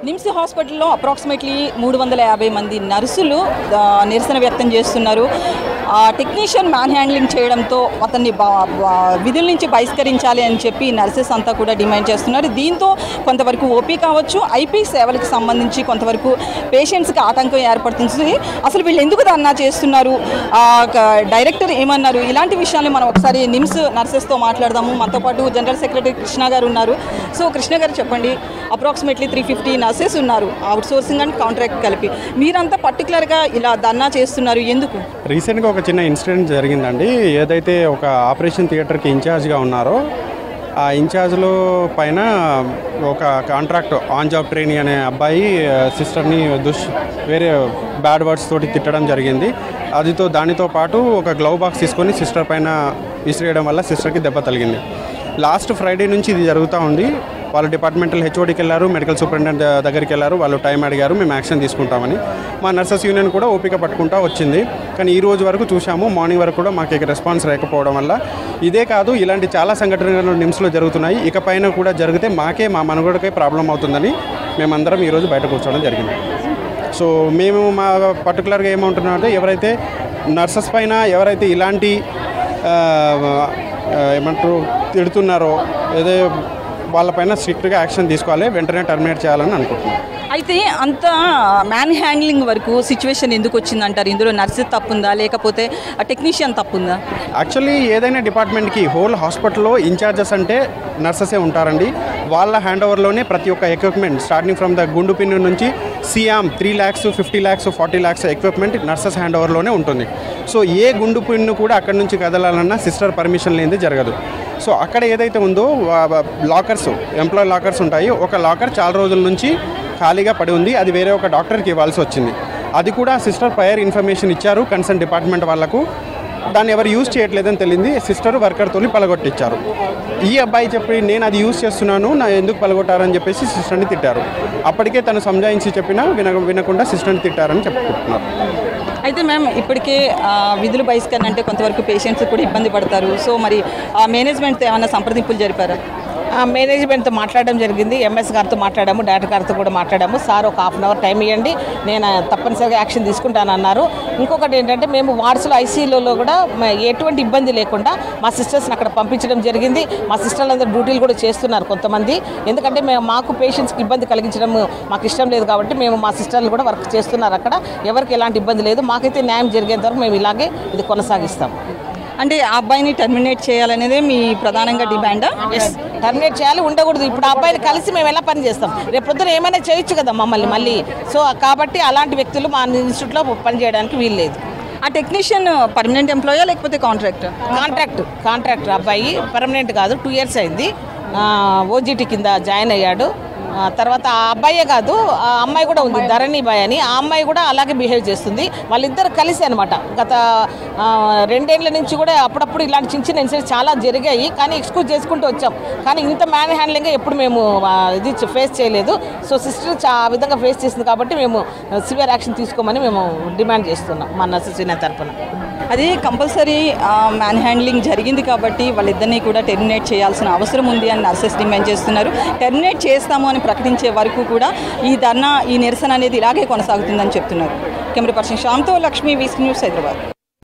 నిమ్స్ హాస్పిటల్లో అప్రాక్సిమేట్లీ మూడు వందల యాభై మంది నర్సులు ఆ, నిరసన వ్యక్తం చేస్తున్నారు ఆ టెక్నీషియన్ మ్యాన్ హ్యాండ్లింగ్ చేయడంతో అతన్ని బా- బా- విధుల నుంచి బహిష్కరించాలి అని చెప్పి నర్సెస్ అంతా కూడా డిమాండ్ చేస్తున్నారు దీంతో కొంతవరకు ఓపీ కావచ్చు ఐపీ సేవలకు సంబంధించి కొంతవరకు పేషెంట్స్కి ఆటంకం ఏర్పడుతుంది అసలు వీళ్ళు ఎందుకు ధర్నా చేస్తున్నారు ఆ, క- డైరెక్టర్ ఏమన్నారు ఇలాంటి విషయాన్ని మనం ఒకసారి నిమ్స్ నర్సెస్తో మాట్లాడదాము మనతో పాటు జనరల్ సెక్రటరీ కృష్ణ గారు ఉన్నారు సో కృష్ణ గారు చెప్పండి అప్రాక్సిమేట్లీ త్రీ ఫిఫ్టీ నర్సెస్ ఉన్నారు అవుట్ సోర్సింగ్ అండ్ కాంట్రాక్ట్ కలిపి మీరంతా పర్టికులర్గా ఇలా ధర్నా చేస్తున్నారు ఎందుకు రీసెంట్గా ఒక చిన్న ఇన్సిడెంట్ జరిగిందండి ఏదైతే ఒక ఆపరేషన్ థియేటర్కి ఇన్ఛార్జ్గా ఉన్నారో ఆ ఇన్ఛార్జ్లో పైన ఒక కాంట్రాక్ట్ ఆన్ జాబ్ ట్రైనీ అనే అబ్బాయి ఆ, సిస్టర్ని దుష్ వేరే బ్యాడ్ వర్డ్స్ తోటి తిట్టడం జరిగింది అదితో దానితో పాటు ఒక గ్లవ్ బాక్స్ తీసుకొని సిస్టర్ పైన విసిరేయడం వల్ల సిస్టర్కి దెబ్బ తగిలింది లాస్ట్ ఫ్రైడే నుంచి ఇది జరుగుతూ ఉంది వాళ్ళు డిపార్ట్మెంటల్ హెచ్ఓడికి వెళ్ళారు మెడికల్ సూపరింటెండెంట్ దగ్గరికి వెళ్ళారు వాళ్ళు టైం అడిగారు మేము యాక్షన్ తీసుకుంటామని మా నర్సెస్ యూనియన్ కూడా ఓపిక పట్టుకుంటా వచ్చింది కానీ ఈ రోజు వరకు చూసాము మార్నింగ్ వరకు కూడా మాకు ఇక రెస్పాన్స్ లేకపోవడం వల్ల ఇదే కాదు ఇలాంటి చాలా సంఘటనలు నిమ్స్లో జరుగుతున్నాయి ఇకపైన కూడా జరిగితే మాకే మా మనుగడకే ప్రాబ్లం అవుతుందని మేమందరం ఈరోజు బయట కూర్చోవడం జరిగింది సో మేము మా పర్టికులర్గా ఏమంటున్నాం అంటే ఎవరైతే నర్సెస్ పైన ఎవరైతే ఇలాంటి ఆ, ఆ, ఏమంటారు తిడుతున్నారో ఏదో వాళ్ళపైన స్ట్రిక్ట్గా యాక్షన్ తీసుకోవాలి వెంటనే టర్మినేట్ చేయాలని అనుకుంటున్నాం అయితే అంత మ్యాన్ హ్యాండ్లింగ్ వరకు సిచ్యువేషన్ ఎందుకు వచ్చిందంటారు ఇందులో నర్సు తప్పుందా లేకపోతే టెక్నీషియన్ తప్పుందా యాక్చువల్లీ ఏదైనా డిపార్ట్మెంట్కి హోల్ హాస్పిటల్లో ఇన్ఛార్జెస్ అంటే నర్సెసే ఉంటారండి వాళ్ళ హ్యాండ్ ఓవర్లోనే ప్రతి ఒక్క ఎక్విప్మెంట్ స్టార్టింగ్ ఫ్రమ్ ద గుండు పిన్ను నుంచి సియామ్ three lakhs fifty lakhs forty lakhs equipment nurses hand ఓవర్లోనే ఉంటుంది సో ఏ గుండు పిన్ను కూడా అక్కడి నుంచి కదలాలన్నా సిస్టర్ పర్మిషన్ లేనిది జరగదు సో అక్కడ ఏదైతే ఉందో లాకర్స్ ఎంప్లాయ్ లాకర్స్ ఉంటాయి ఒక లాకర్ చాలా రోజుల నుంచి ఖాళీగా పడి ఉంది అది వేరే ఒక డాక్టర్కి ఇవ్వాల్సి వచ్చింది అది కూడా సిస్టర్ ప్రయర్ ఇన్ఫర్మేషన్ ఇచ్చారు కన్సర్న్ డిపార్ట్మెంట్ వాళ్ళకు దాన్ని ఎవరు యూజ్ చేయట్లేదని తెలిసింది సిస్టర్ వర్కర్తో పలగొట్టించారు ఈ అబ్బాయి చెప్పి నేను అది యూజ్ చేస్తున్నాను నా ఎందుకు పలగొట్టారని చెప్పేసి సిస్టర్ని తిట్టారు అప్పటికే తను సంజాయించి చెప్పినా విన వినకుండా సిస్టర్ని తిట్టారని చెప్పుకుంటున్నారు అయితే మ్యామ్ ఇప్పటికే ఆ, విధులు బహిష్కరణ అంటే కొంతవరకు పేషెంట్స్ కూడా ఇబ్బంది పడతారు సో మరి ఆ మేనేజ్మెంట్తో ఏమైనా సంప్రదింపులు జరిపారా ఆ, మేనేజ్మెంట్తో మాట్లాడడం జరిగింది ఎంఎస్ గారితో మాట్లాడాము డైరెక్టర్ గారితో కూడా మాట్లాడాము సార్ ఒక హాఫ్ అన్ అవర్ టైం ఇవ్వండి నేను తప్పనిసరిగా యాక్షన్ తీసుకుంటానన్నారు ఇంకొకటి ఏంటంటే మేము వార్డ్స్లో ఐసీయూలో కూడా మ- ఎటువంటి ఇబ్బంది లేకుండా మా సిస్టర్స్ని అక్కడ పంపించడం జరిగింది మా సిస్టర్లు అందరూ డ్యూటీలు కూడా చేస్తున్నారు కొంతమంది ఎందుకంటే మేము మాకు పేషెంట్స్కి ఇబ్బంది కలిగించడం మాకు ఇష్టం లేదు కాబట్టి మేము మా సిస్టర్లు కూడా వర్క్ చేస్తున్నారు అక్కడ ఎవరికి ఎలాంటి ఇబ్బంది లేదు మాకైతే న్యాయం జరిగేంత వరకు మేము ఇలాగే ఇది కొనసాగిస్తాం అంటే ఆ అబ్బాయిని టర్మినేట్ చేయాలనేదే మీ ప్రధానంగా డిమాండా ఎస్ టర్మినేట్ చేయాలి ఉండకూడదు ఇప్పుడు ఆ అబ్బాయిని కలిసి మేము ఎలా పని చేస్తాం రేపు పొద్దున ఏమైనా చేయొచ్చు కదా మమ్మల్ని మళ్ళీ సో కాబట్టి అలాంటి వ్యక్తులు మా ఇన్స్టిట్యూట్లో పని చేయడానికి వీలు లేదు ఆ టెక్నీషియన్ పర్మనెంట్ ఎంప్లాయా లేకపోతే కాంట్రాక్ట్ కాంట్రాక్ట్ కాంట్రాక్టర్ అబ్బాయి పర్మనెంట్ కాదు టూ ఇయర్స్ అయింది ఓజీటీ కింద జాయిన్ అయ్యాడు ఆ, తర్వాత ఆ అబ్బాయే కాదు ఆ అమ్మాయి కూడా ఉంది ధరణి బాయ్ అని ఆ అమ్మాయి కూడా అలాగే బిహేవ్ చేస్తుంది వాళ్ళిద్దరు కలిసి అనమాట గత ఆ, రెండేళ్ల నుంచి కూడా అప్పుడప్పుడు ఇలాంటి చిన్న చిన్న ఇన్సిడెంట్స్ చాలా జరిగాయి కానీ ఎక్స్క్యూజ్ చేసుకుంటూ వచ్చాం కానీ ఇంత మ్యాన్ హ్యాండ్లింగ్ ఎప్పుడు మేము ఆ, ఇది ఫేస్ చేయలేదు సో సిస్టర్ చా ఆ విధంగా ఫేస్ చేసింది కాబట్టి మేము సివియర్ యాక్షన్ తీసుకోమని మేము డిమాండ్ చేస్తున్నాం మా నర్సెస్ యూనియన్ తరఫున అది కంపల్సరీ మ్యాన్ హ్యాండ్లింగ్ జరిగింది కాబట్టి వాళ్ళిద్దరినీ కూడా టెర్మినేట్ చేయాల్సిన అవసరం ఉంది అని నర్సెస్ డిమాండ్ చేస్తున్నారు టెర్మినేట్ చేస్తాము అని ప్రకటించే వరకు కూడా ఈ ధర్నా ఈ నిరసన అనేది ఇలాగే కొనసాగుతుందని చెప్తున్నారు కెమెరా పర్సన్ శ్యామ్తో లక్ష్మీ వీస్ న్యూస్ హైదరాబాద్